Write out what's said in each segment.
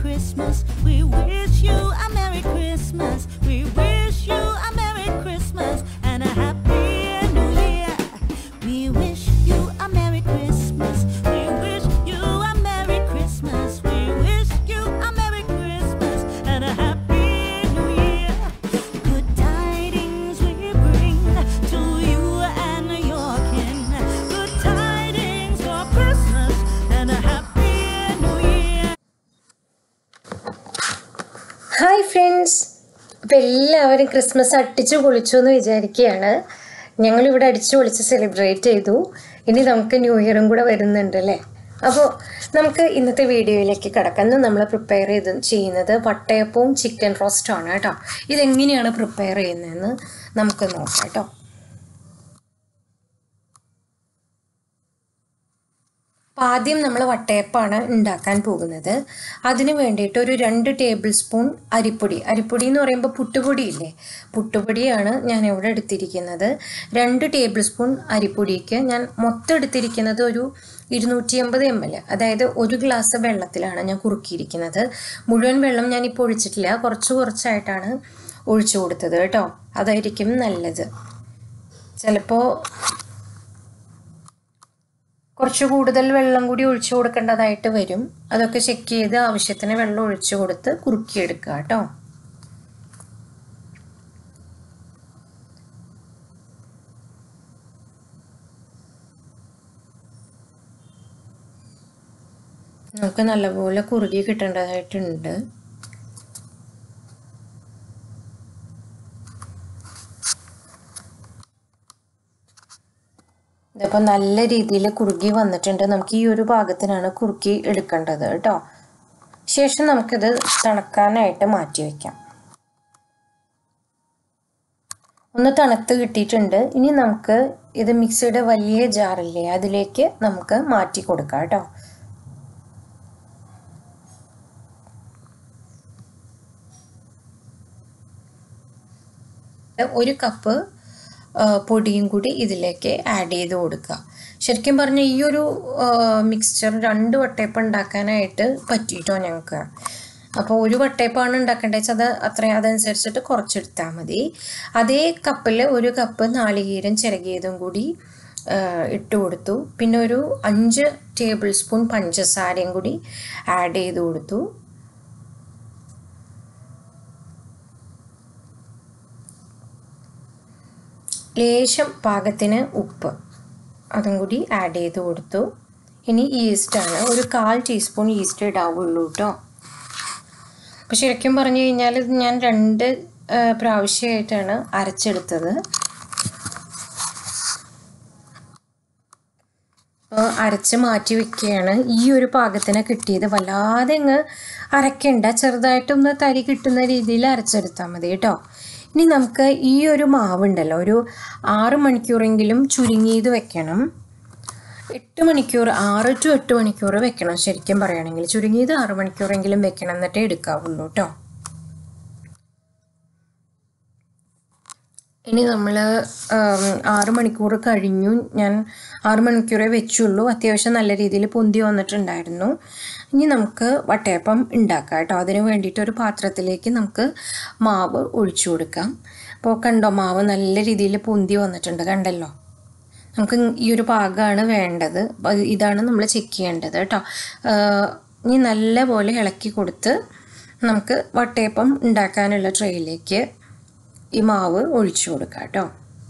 Christmas. We wish you a Merry Christmas. We wish you a Merry Christmas and a Happy New Year. We wish you a Merry Christmas. We wish you a Merry Christmas. We wish you a Merry Christmas and a Happy New Year. Good tidings we bring to you and your kin. Good tidings for Christmas and a Happy New Year. Hi friends അപ്പം എല്ലാവരും Christmas അടിച്ചു പൊളിച്ചു എന്ന് വിചാരിക്കുകയാണ് ഞങ്ങളിവിടെ അടിച്ചു പൊളിച്ച് celebrate ചെയ്തു ഇനി നമുക്ക് ന്യൂ ഇയറും കൂടെ വരുന്നുണ്ട് അല്ലേ അപ്പോൾ നമുക്ക് ഇന്നത്തെ വീഡിയോയിലേക്ക് കിടക്കാം ഇന്ന് നമ്മൾ പ്രിപ്പയർ ചെയ്ത് ചെയ്യുന്നത് വട്ടയപ്പവും ചിക്കൻ റോസ്റ്റും ആണ് കേട്ടോ ഇതെങ്ങനെയാണ് പ്രിപ്പയർ ചെയ്യുന്നതെന്ന് നമുക്ക് നോക്കാം കേട്ടോ അപ്പോൾ ആദ്യം നമ്മൾ വട്ടയപ്പാണ് ഉണ്ടാക്കാൻ പോകുന്നത് അതിന് വേണ്ടിയിട്ട് ഒരു രണ്ട് ടേബിൾ സ്പൂൺ അരിപ്പൊടി അരിപ്പൊടി എന്ന് പറയുമ്പോൾ പുട്ടുപൊടി ഇല്ലേ പുട്ടുപൊടിയാണ് ഞാൻ ഇവിടെ എടുത്തിരിക്കുന്നത് രണ്ട് ടേബിൾ സ്പൂൺ അരിപ്പൊടിക്ക് ഞാൻ മൊത്തം എടുത്തിരിക്കുന്നത് ഒരു ഇരുന്നൂറ്റി അമ്പത് എം എൽ അതായത് ഒരു ഗ്ലാസ് വെള്ളത്തിലാണ് ഞാൻ കുറുക്കിയിരിക്കുന്നത് മുഴുവൻ വെള്ളം ഞാൻ ഇപ്പോൾ ഒഴിച്ചിട്ടില്ല കുറച്ച് കുറച്ചായിട്ടാണ് ഒഴിച്ചു കൊടുത്തത് കേട്ടോ അതായിരിക്കും നല്ലത് ചിലപ്പോൾ കുറച്ച് കൂടുതൽ വെള്ളം കൂടി ഒഴിച്ചു കൊടുക്കേണ്ടതായിട്ട് വരും അതൊക്കെ ചെക്ക് ചെയ്ത് ആവശ്യത്തിന് വെള്ളം ഒഴിച്ചു കൊടുത്ത് കുറുക്കിയെടുക്കുക കേട്ടോ നമുക്ക് നല്ലപോലെ കുറുകി കിട്ടേണ്ടതായിട്ടുണ്ട് ഇതിപ്പോൾ നല്ല രീതിയിൽ കുറുകി വന്നിട്ടുണ്ട് നമുക്ക് ഈ ഒരു ഭാഗത്തിനാണ് കുറുക്കി എടുക്കേണ്ടത് കേട്ടോ ശേഷം നമുക്കിത് തണുക്കാനായിട്ട് മാറ്റി വയ്ക്കാം ഒന്ന് തണുത്ത് കിട്ടിയിട്ടുണ്ട് ഇനി നമുക്ക് ഇത് മിക്സിയുടെ വലിയ ജാറില്ലേ അതിലേക്ക് നമുക്ക് മാറ്റി കൊടുക്കാം കേട്ടോ ഒരു കപ്പ് പൊടിയും കൂടി ഇതിലേക്ക് ആഡ് ചെയ്ത് കൊടുക്കുക ശരിക്കും പറഞ്ഞാൽ ഈ ഒരു മിക്സ്ചർ രണ്ട് വട്ടയപ്പം ഉണ്ടാക്കാനായിട്ട് പറ്റിയിട്ടോ ഞങ്ങൾക്ക് അപ്പോൾ ഒരു വട്ടയപ്പാണ് ഉണ്ടാക്കേണ്ടത് വെച്ചാൽ അത് അത്രയും അതനുസരിച്ചിട്ട് കുറച്ചെടുത്താൽ മതി അതേ കപ്പിൽ ഒരു കപ്പ് നാളികേരം ചിരകിയതും കൂടി ഇട്ട് കൊടുത്തു പിന്നെ ഒരു അഞ്ച് ടേബിൾ സ്പൂൺ പഞ്ചസാരയും കൂടി ആഡ് ചെയ്ത് കൊടുത്തു ലേശം പാകത്തിന് ഉപ്പ് അതും കൂടി ആഡ് ചെയ്ത് കൊടുത്തു ഇനി ഈസ്റ്റാണ് ഒരു കാൽ ടീസ്പൂൺ ഈസ്റ്റ് ഇടാവുള്ളൂ കേട്ടോ അപ്പോൾ ശരിക്കും പറഞ്ഞു കഴിഞ്ഞാൽ ഇത് ഞാൻ രണ്ട് പ്രാവശ്യമായിട്ടാണ് അരച്ചെടുത്തത് അപ്പോൾ അരച്ച് മാറ്റി വെക്കുകയാണ് ഈ ഒരു പാകത്തിന് കിട്ടിയത് വല്ലാതെ അങ്ങ് അരയ്ക്കണ്ട ചെറുതായിട്ടൊന്ന് തരി കിട്ടുന്ന രീതിയിൽ അരച്ചെടുത്താൽ മതി കേട്ടോ ഇനി നമുക്ക് ഈ ഒരു മാവുണ്ടല്ലോ ഒരു ആറ് മണിക്കൂറെങ്കിലും ചുരുങ്ങിയത് വെക്കണം എട്ട് മണിക്കൂർ ആറ് ടു എട്ട് മണിക്കൂർ വെക്കണം ശരിക്കും പറയുകയാണെങ്കിൽ ചുരുങ്ങിയത് ആറ് മണിക്കൂറെങ്കിലും വെക്കണം എന്നിട്ടേ എടുക്കാവുള്ളൂ കേട്ടോ ഇനി നമ്മൾ ആറ് മണിക്കൂർ കഴിഞ്ഞു ഞാൻ ആറ് മണിക്കൂറേ വെച്ചുള്ളൂ അത്യാവശ്യം നല്ല രീതിയിൽ പൊന്തി വന്നിട്ടുണ്ടായിരുന്നു ഇനി നമുക്ക് വട്ടയപ്പം ഉണ്ടാക്കാം കേട്ടോ അതിന് വേണ്ടിയിട്ട് ഒരു പാത്രത്തിലേക്ക് നമുക്ക് മാവ് ഒഴിച്ചു കൊടുക്കാം അപ്പോൾ കണ്ടോ മാവ് നല്ല രീതിയിൽ പൊന്തി വന്നിട്ടുണ്ട് കണ്ടല്ലോ നമുക്ക് ഈ ഒരു പാകമാണ് വേണ്ടത് ഇതാണ് നമ്മൾ ചെക്ക് ചെയ്യേണ്ടത് കേട്ടോ ഇനി നല്ല പോലെ ഇളക്കി കൊടുത്ത് നമുക്ക് വട്ടയപ്പം ഉണ്ടാക്കാനുള്ള ട്രേയിലേക്ക് ഈ മാവ് ഒഴിച്ചു കൊടുക്കാം കേട്ടോ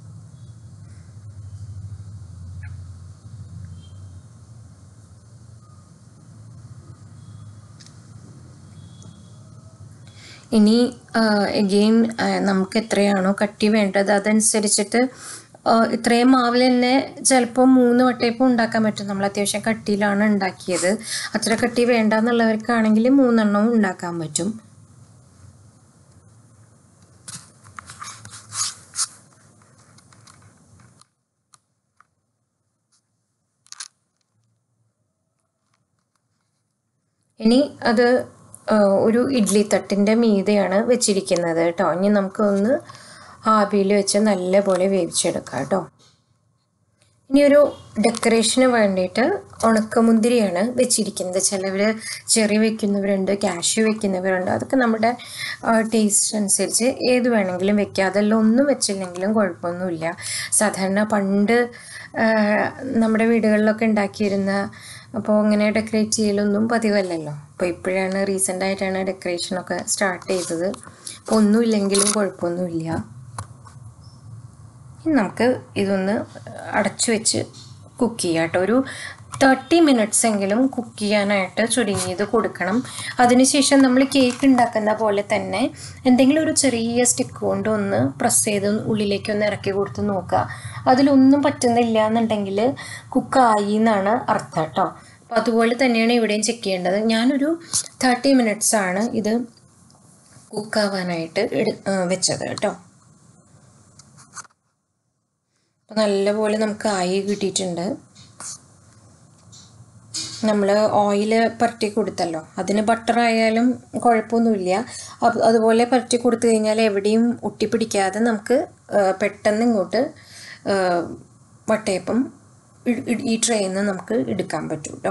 ഇനി എഗെയിൻ നമുക്ക് എത്രയാണോ കട്ടി വേണ്ടത് അതനുസരിച്ചിട്ട് ഇത്രയും മാവിൽ തന്നെ ചിലപ്പോൾ മൂന്ന് വട്ടയപ്പം ഉണ്ടാക്കാൻ പറ്റും നമ്മൾ അത്യാവശ്യം കട്ടിയിലാണ് ഉണ്ടാക്കിയത് അത്ര കട്ടി വേണ്ട എന്നുള്ളവർക്കാണെങ്കിൽ മൂന്നെണ്ണവും ഉണ്ടാക്കാൻ പറ്റും ഇനി അത് ഒരു ഇഡ്ഡലി തട്ടിൻ്റെ മീതെയാണ് വെച്ചിരിക്കുന്നത് കേട്ടോ ഇനി നമുക്കൊന്ന് ആവിയിൽ വെച്ച് നല്ലപോലെ വേവിച്ചെടുക്കാം കേട്ടോ ഇനി ഒരു ഡെക്കറേഷന് വേണ്ടിയിട്ട് ഉണക്കമുന്തിരിയാണ് വെച്ചിരിക്കുന്നത് ചിലവർ ചെറി വെക്കുന്നവരുണ്ട് കാഷ്യൂ വെക്കുന്നവരുണ്ട് അതൊക്കെ നമ്മുടെ ടേസ്റ്റ് അനുസരിച്ച് ഏത് വേണമെങ്കിലും വെക്കുക അതെല്ലാം ഒന്നും വെച്ചില്ലെങ്കിലും കുഴപ്പമൊന്നുമില്ല സാധാരണ പണ്ട് ആ, നമ്മുടെ വീടുകളിലൊക്കെ ഉണ്ടാക്കിയിരുന്ന അപ്പോൾ ഇങ്ങനെ ഡെക്കറേറ്റ് ചെയ്യലൊന്നും പതിവല്ലല്ലോ അപ്പോൾ ഇപ്പോഴാണ് റീസെൻ്റ് ആയിട്ടാണ് ഡെക്കറേഷനൊക്കെ സ്റ്റാർട്ട് ചെയ്തത് അപ്പോൾ ഒന്നുമില്ലെങ്കിലും കുഴപ്പമൊന്നുമില്ല ഇനി നമുക്ക് ഇതൊന്ന് അടച്ചു വെച്ച് കുക്ക് ചെയ്യാം കേട്ടോ ഒരു തേർട്ടി മിനിറ്റ്സ് എങ്കിലും കുക്ക് ചെയ്യാനായിട്ട് ചുരുങ്ങിയത് കൊടുക്കണം അതിനുശേഷം നമ്മൾ കേക്ക് ഉണ്ടാക്കുന്ന പോലെ തന്നെ എന്തെങ്കിലും ഒരു ചെറിയ സ്റ്റിക്ക് കൊണ്ട് ഒന്ന് പ്രസ് ചെയ്ത് ഉള്ളിലേക്ക് ഒന്ന് ഇറക്കി കൊടുത്ത് നോക്കുക അതിലൊന്നും പറ്റുന്നില്ല എന്നുണ്ടെങ്കിൽ കുക്കായി എന്നാണ് അർത്ഥം കേട്ടോ അപ്പോൾ അതുപോലെ തന്നെയാണ് ഇവിടെയും ചെക്ക് ചെയ്യേണ്ടത് ഞാനൊരു തേർട്ടി മിനിറ്റ്സ് ആണ് ഇത് കുക്കാവാനായിട്ട് എടു ആ, വെച്ചത് കേട്ടോ അപ്പോൾ നല്ലപോലെ നമുക്ക് ആയി കിട്ടിയിട്ടുണ്ട് നമ്മൾ ഓയിൽ പരട്ടി കൊടുത്തല്ലോ അതിന് ബട്ടർ ആയാലും കുഴപ്പമൊന്നുമില്ല അപ്പ- അതുപോലെ പരട്ടി കൊടുത്തു കഴിഞ്ഞാൽ എവിടെയും ഒട്ടിപ്പിടിക്കാതെ നമുക്ക് ആ, പെട്ടെന്ന് ഇങ്ങോട്ട് ആ, വട്ടയപ്പം ഇ- ഇ- ഈ ട്രെയിൽ നിന്ന് നമുക്ക് എടുക്കാൻ പറ്റും കേട്ടോ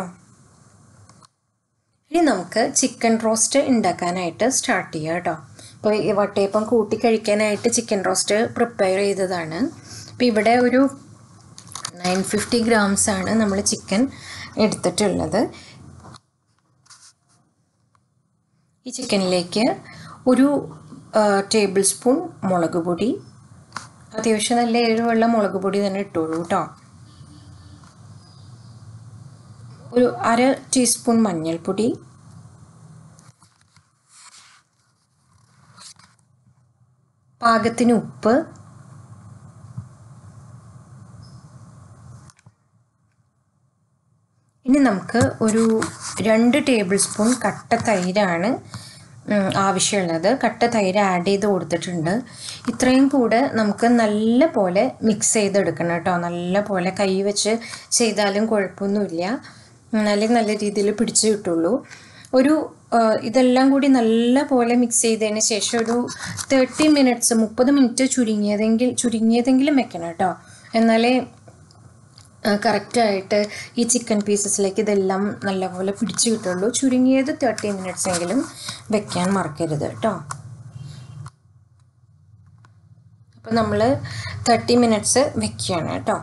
ഇനി നമുക്ക് ചിക്കൻ റോസ്റ്റ് ഉണ്ടാക്കാനായിട്ട് സ്റ്റാർട്ട് ചെയ്യാം കേട്ടോ അപ്പോൾ ഈ വട്ടയപ്പം കൂട്ടി കഴിക്കാനായിട്ട് ചിക്കൻ റോസ്റ്റ് പ്രിപ്പയർ ചെയ്തതാണ് അപ്പോൾ ഇവിടെ ഒരു നയൻ ഫിഫ്റ്റി ഗ്രാംസ് ആണ് നമ്മൾ ചിക്കൻ എടുത്തിട്ടുള്ളത് ഈ ചിക്കനിലേക്ക് ഒരു ടേബിൾ സ്പൂൺ മുളക് പൊടി അത്യാവശ്യം നല്ല എരിവുള്ള മുളക് പൊടി തന്നെ ഇട്ടോളൂ കേട്ടോ ഒരു അര ടീസ്പൂൺ മഞ്ഞൾപ്പൊടി പാകത്തിന് ഉപ്പ് ഇനി നമുക്ക് ഒരു രണ്ട് ടേബിൾ സ്പൂൺ കട്ട തൈരാണ് ഉം, ആവശ്യമുള്ളത് കട്ട തൈര് ആഡ് ചെയ്ത് കൊടുത്തിട്ടുണ്ട് ഇത്രയും കൂടെ നമുക്ക് നല്ല പോലെ മിക്സ് ചെയ്തെടുക്കണം കേട്ടോ നല്ല പോലെ കൈ വെച്ച് ചെയ്താലും കുഴപ്പമൊന്നുമില്ല എന്നാലേ നല്ല രീതിയിൽ പിടിച്ച് കിട്ടുള്ളൂ ഒരു ആ, ഇതെല്ലാം കൂടി നല്ല പോലെ മിക്സ് ചെയ്തതിന് ശേഷം ഒരു തേർട്ടി മിനിറ്റ്സ് മുപ്പത് മിനിറ്റ് ചുരുങ്ങിയതെങ്കിൽ ചുരുങ്ങിയതെങ്കിലും വെക്കണം കേട്ടോ എന്നാലേ കറക്റ്റായിട്ട് ഈ ചിക്കൻ പീസസിലേക്ക് ഇതെല്ലാം നല്ലപോലെ പിടിച്ച് കിട്ടുള്ളൂ ചുരുങ്ങിയത് തേർട്ടി മിനിറ്റ്സ് എങ്കിലും വെക്കാൻ മറക്കരുത് കേട്ടോ അപ്പോൾ നമ്മൾ തേർട്ടി മിനിറ്റ്സ് വെക്കുകയാണ് കേട്ടോ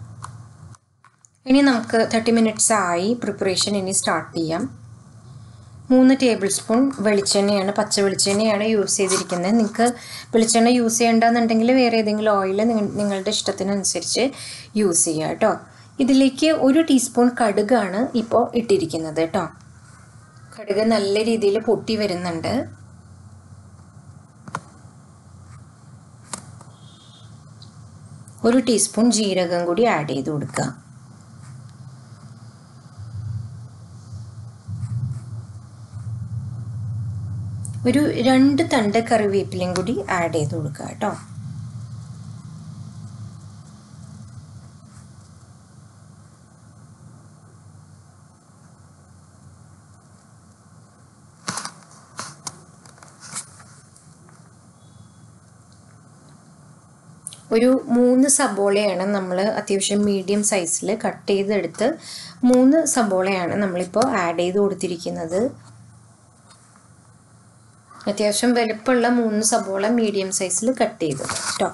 ഇനി നമുക്ക് തേർട്ടി മിനിറ്റ്സ് ആയി പ്രിപ്പറേഷൻ ഇനി സ്റ്റാർട്ട് ചെയ്യാം മൂന്ന് ടേബിൾ സ്പൂൺ വെളിച്ചെണ്ണയാണ് പച്ച വെളിച്ചെണ്ണയാണ് യൂസ് ചെയ്തിരിക്കുന്നത് നിങ്ങൾക്ക് വെളിച്ചെണ്ണ യൂസ് ചെയ്യേണ്ടെന്നുണ്ടെങ്കിൽ വേറെ ഏതെങ്കിലും ഓയിൽ നിങ്ങളുടെ ഇഷ്ടത്തിനനുസരിച്ച് യൂസ് ചെയ്യുക കേട്ടോ ഇതിലേക്ക് ഒരു ടീസ്പൂൺ കടുകാണ് ഇപ്പോൾ ഇട്ടിരിക്കുന്നത് കേട്ടോ കടുക് നല്ല രീതിയിൽ പൊട്ടി വരുന്നുണ്ട് ഒരു ടീസ്പൂൺ ജീരകം കൂടി ആഡ് ചെയ്ത് കൊടുക്കുക ഒരു രണ്ട് തണ്ട് കറിവേപ്പിലയും കൂടി ആഡ് ചെയ്ത് കൊടുക്കുക കേട്ടോ ഒരു മൂന്ന് സബോളയാണ് നമ്മൾ അത്യാവശ്യം മീഡിയം സൈസിൽ കട്ട് ചെയ്തെടുത്ത് മൂന്ന് സബോളയാണ് നമ്മളിപ്പോൾ ആഡ് ചെയ്ത് കൊടുത്തിരിക്കുന്നത് അത്യാവശ്യം വലുപ്പമുള്ള മൂന്ന് സബോള മീഡിയം സൈസിൽ കട്ട് ചെയ്തത് കേട്ടോ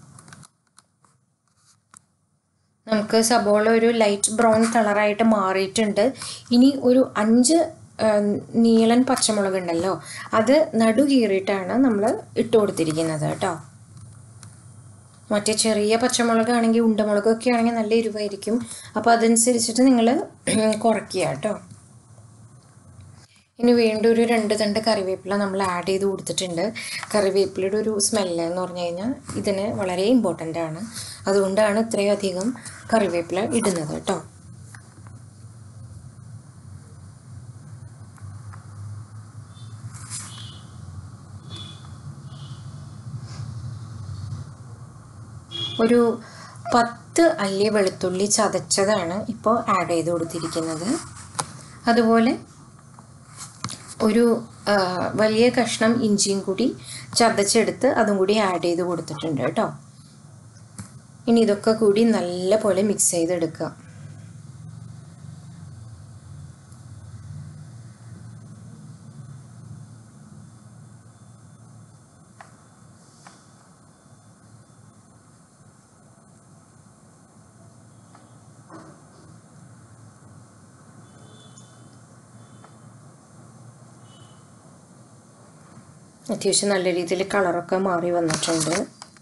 നമുക്ക് സബോള ഒരു ലൈറ്റ് ബ്രൗൺ കളറായിട്ട് മാറിയിട്ടുണ്ട് ഇനി ഒരു അഞ്ച് ആ, നീളൻ പച്ചമുളക് ഉണ്ടല്ലോ അത് നടു കീറിയിട്ടാണ് നമ്മൾ ഇട്ട് കൊടുത്തിരിക്കുന്നത് കേട്ടോ മറ്റേ ചെറിയ പച്ചമുളകാണെങ്കിൽ ഉണ്ടമുളകൊക്കെ ആണെങ്കിൽ നല്ല എരിവായിരിക്കും അപ്പോൾ അതനുസരിച്ചിട്ട് നിങ്ങൾ കുറയ്ക്കുക കേട്ടോ ഇനി വീണ്ടും ഒരു രണ്ട് തണ്ട് കറിവേപ്പില നമ്മൾ ആഡ് ചെയ്ത് കൊടുത്തിട്ടുണ്ട് കറിവേപ്പിലയുടെ ഒരു സ്മെല്ല് എന്ന് പറഞ്ഞു കഴിഞ്ഞാൽ ഇതിന് വളരെ ഇമ്പോർട്ടൻ്റ് ആണ് അതുകൊണ്ടാണ് ഇത്രയും അധികം കറിവേപ്പില ഇടുന്നത് കേട്ടോ ഒരു പത്ത് അല്ലി വെളുത്തുള്ളി ചതച്ചതാണ് ഇപ്പോൾ ആഡ് ചെയ്ത് കൊടുത്തിരിക്കുന്നത് അതുപോലെ ഒരു ആ, വലിയ കഷ്ണം ഇഞ്ചിയും കൂടി ചതച്ചെടുത്ത് അതും കൂടി ആഡ് ചെയ്ത് കൊടുത്തിട്ടുണ്ട് കേട്ടോ ഇനി ഇതൊക്കെ കൂടി നല്ല പോലെ മിക്സ് ചെയ്തെടുക്കുക അത്യാവശ്യം നല്ല രീതിയിൽ കളറൊക്കെ മാറി വന്നിട്ടുണ്ട്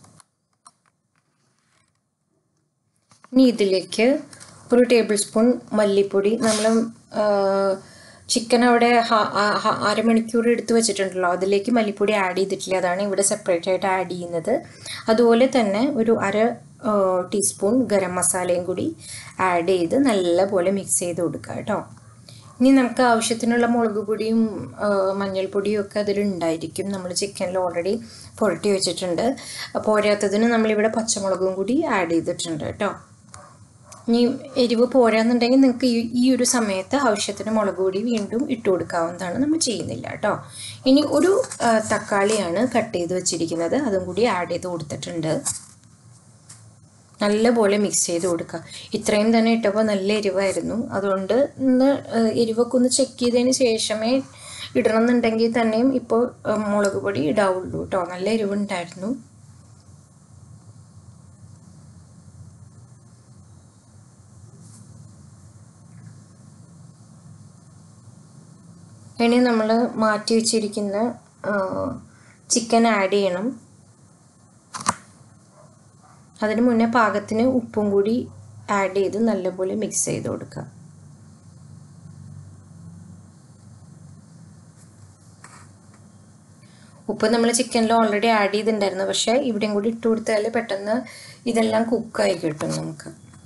ഇനി ഇതിലേക്ക് ഒരു ടേബിൾ സ്പൂൺ മല്ലിപ്പൊടി നമ്മൾ ചിക്കൻ അവിടെ ഹ- ആ- ഹ- അരമണിക്കൂർ എടുത്ത് വെച്ചിട്ടുണ്ടല്ലോ അതിലേക്ക് മല്ലിപ്പൊടി ആഡ് ചെയ്തിട്ടില്ല അതാണ് ഇവിടെ സെപ്പറേറ്റ് ആയിട്ട് ആഡ് ചെയ്യുന്നത് അതുപോലെ തന്നെ ഒരു അര ടീസ്പൂൺ ഗരം മസാലയും കൂടി ആഡ് ചെയ്ത് നല്ലപോലെ മിക്സ് ചെയ്ത് കൊടുക്കുക കേട്ടോ ഇനി നമുക്ക് ആവശ്യത്തിനുള്ള മുളക് പൊടിയും ആ, മഞ്ഞൾപ്പൊടിയും ഒക്കെ അതിലുണ്ടായിരിക്കും നമ്മൾ ചിക്കനിൽ ഓൾറെഡി പുരട്ടി വെച്ചിട്ടുണ്ട് പോരാത്തതിന് നമ്മളിവിടെ പച്ചമുളകും കൂടി ആഡ് ചെയ്തിട്ടുണ്ട് കേട്ടോ ഇനി എരിവ് പോരാന്നുണ്ടെങ്കിൽ നിങ്ങൾക്ക് ഈ ഈ ഒരു സമയത്ത് ആവശ്യത്തിന് മുളക് പൊടി വീണ്ടും ഇട്ട് കൊടുക്കാവുന്നതാണ് നമ്മൾ ചെയ്യുന്നില്ല കേട്ടോ ഇനി ഒരു ആ, തക്കാളിയാണ് കട്ട് ചെയ്ത് വെച്ചിരിക്കുന്നത് അതും കൂടി ആഡ് ചെയ്ത് കൊടുത്തിട്ടുണ്ട് നല്ലപോലെ മിക്സ് ചെയ്ത് കൊടുക്കുക ഇത്രയും തന്നെ ഇട്ടപ്പോൾ നല്ല എരിവായിരുന്നു അതുകൊണ്ട് ഒന്ന് ഏഹ്, എരിവൊക്കെ ഒന്ന് ചെക്ക് ചെയ്തതിന് ശേഷമേ ഇടണം എന്നുണ്ടെങ്കിൽ തന്നെയും ഇപ്പോൾ ഏഹ്, മുളക് പൊടി ഇടാവുള്ളൂ കേട്ടോ നല്ല എരിവുണ്ടായിരുന്നു ഇനി നമ്മൾ മാറ്റി വെച്ചിരിക്കുന്ന ചിക്കൻ ആഡ് ചെയ്യണം അതിന് മുന്നേ പാകത്തിന് ഉപ്പും കൂടി ആഡ് ചെയ്ത് നല്ലപോലെ മിക്സ് ചെയ്ത് കൊടുക്കുക ഉപ്പ് നമ്മൾ ചിക്കനിൽ ഓൾറെഡി ആഡ് ചെയ്തിട്ടുണ്ടായിരുന്നു പക്ഷേ ഇവിടെയും കൂടി ഇട്ട് കൊടുത്താൽ പെട്ടെന്ന് ഇതെല്ലാം കുക്കായി കിട്ടും നമുക്ക്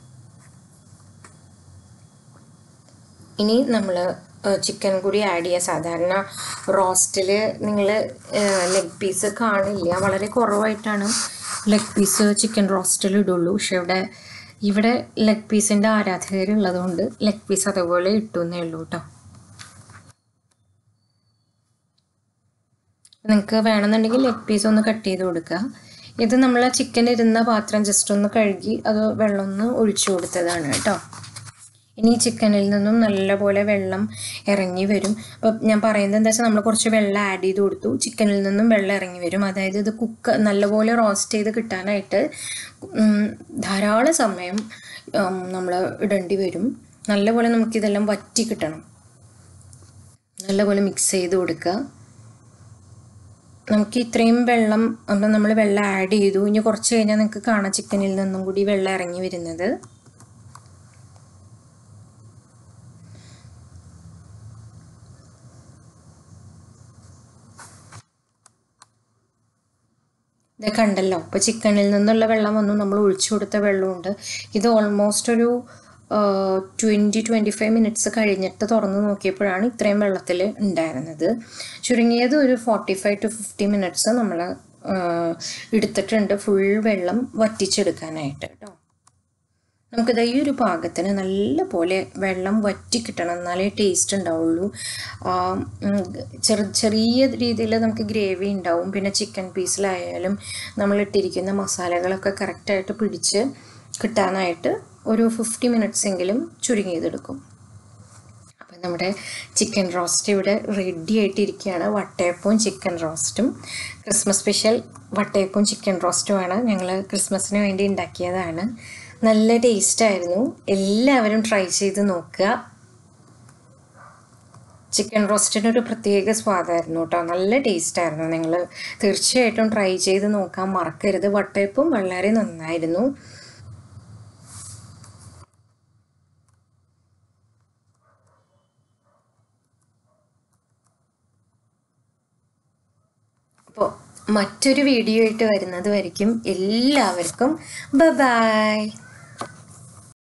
ഇനി നമ്മൾ ചിക്കൻ കൂടി ആഡ് ചെയ്യുക സാധാരണ റോസ്റ്റിൽ നിങ്ങൾ ലെഗ് പീസ് കാണില്ല വളരെ കുറവായിട്ടാണ് ലെഗ് പീസ് ചിക്കൻ റോസ്റ്റിൽ ഇടുള്ളൂ പക്ഷെ ഇവിടെ ഇവിടെ ലെഗ് പീസിൻ്റെ ആരാധകരുള്ളതുകൊണ്ട് ലെഗ് പീസ് അതുപോലെ ഇട്ടു എന്നേ ഉള്ളൂ കേട്ടോ നിങ്ങൾക്ക് വേണമെന്നുണ്ടെങ്കിൽ ലെഗ് പീസ് ഒന്ന് കട്ട് ചെയ്ത് കൊടുക്കുക ഇത് നമ്മൾ ചിക്കൻ ഇരുന്ന പാത്രം ജസ്റ്റ് ഒന്ന് കഴുകി അത് വെള്ളം ഒന്ന് ഒഴിച്ചു കൊടുത്തതാണ് കേട്ടോ ഇനി ഈ ചിക്കനിൽ നിന്നും നല്ലപോലെ വെള്ളം ഇറങ്ങി വരും അപ്പോൾ ഞാൻ പറയുന്നത് എന്താ വെച്ചാൽ നമ്മൾ കുറച്ച് വെള്ളം ആഡ് ചെയ്ത് കൊടുത്തു ചിക്കനിൽ നിന്നും വെള്ളം ഇറങ്ങി വരും അതായത് ഇത് കുക്ക് നല്ലപോലെ റോസ്റ്റ് ചെയ്ത് കിട്ടാനായിട്ട് ഉം, ധാരാളം സമയം നമ്മൾ ഇടേണ്ടി വരും നല്ലപോലെ നമുക്കിതെല്ലാം വറ്റി കിട്ടണം നല്ലപോലെ മിക്സ് ചെയ്ത് കൊടുക്കുക നമുക്ക് ഇത്രയും വെള്ളം അപ്പം നമ്മൾ വെള്ളം ആഡ് ചെയ്തു ഇനി കുറച്ച് കഴിഞ്ഞാൽ നിങ്ങൾക്ക് കാണാം ചിക്കനിൽ നിന്നും കൂടി വെള്ളം ഇറങ്ങി വരുന്നത് ഇത് കണ്ടല്ലോ ഇപ്പോൾ ചിക്കനിൽ നിന്നുള്ള വെള്ളം വന്നു നമ്മൾ ഒഴിച്ചു കൊടുത്ത വെള്ളമുണ്ട് ഇത് ഓൾമോസ്റ്റ് ഒരു ട്വൻറ്റി ട്വൻറ്റി ഫൈവ് മിനിറ്റ്സ് കഴിഞ്ഞിട്ട് തുറന്ന് നോക്കിയപ്പോഴാണ് ഇത്രയും വെള്ളത്തിൽ ഉണ്ടായിരുന്നത് ചുരുങ്ങിയത് ഒരു forty five to fifty minutes നമ്മൾ എടുത്തിട്ടുണ്ട് ഫുൾ വെള്ളം വറ്റിച്ചെടുക്കാനായിട്ട് കേട്ടോ നമുക്കിത് ഈ ഒരു പാകത്തിന് നല്ല പോലെ വെള്ളം വറ്റി കിട്ടണം എന്നാലേ ടേസ്റ്റ് ഉണ്ടാവുള്ളൂ ആ, ഉം, ചെറു ചെറിയ രീതിയിൽ നമുക്ക് ഗ്രേവി ഉണ്ടാവും പിന്നെ ചിക്കൻ പീസിലായാലും നമ്മൾ ഇട്ടിരിക്കുന്ന മസാലകളൊക്കെ കറക്റ്റായിട്ട് പിടിച്ച് കിട്ടാനായിട്ട് ഒരു ഫിഫ്റ്റി മിനിറ്റ്സ് എങ്കിലും ചുരുങ്ങിയതെടുക്കും അപ്പം നമ്മുടെ ചിക്കൻ റോസ്റ്റ് ഇവിടെ റെഡി ആയിട്ടിരിക്കുകയാണ് വട്ടയപ്പവും ചിക്കൻ റോസ്റ്റും ക്രിസ്മസ് സ്പെഷ്യൽ വട്ടയപ്പവും ചിക്കൻ റോസ്റ്റുമാണ് ഞങ്ങൾ ക്രിസ്മസിന് വേണ്ടി ഉണ്ടാക്കിയതാണ് നല്ല ടേസ്റ്റായിരുന്നു എല്ലാവരും ട്രൈ ചെയ്ത് നോക്കുക ചിക്കൻ റോസ്റ്റിന് ഒരു പ്രത്യേക സ്വാദായിരുന്നു കേട്ടോ നല്ല ടേസ്റ്റായിരുന്നു നിങ്ങൾ തീർച്ചയായിട്ടും ട്രൈ ചെയ്ത് നോക്കാൻ മറക്കരുത് വട്ടയപ്പും വളരെ നന്നായിരുന്നു അപ്പോൾ മറ്റൊരു വീഡിയോ ആയിട്ട് വരുന്നത് വരയ്ക്കും എല്ലാവർക്കും ബ ബായ്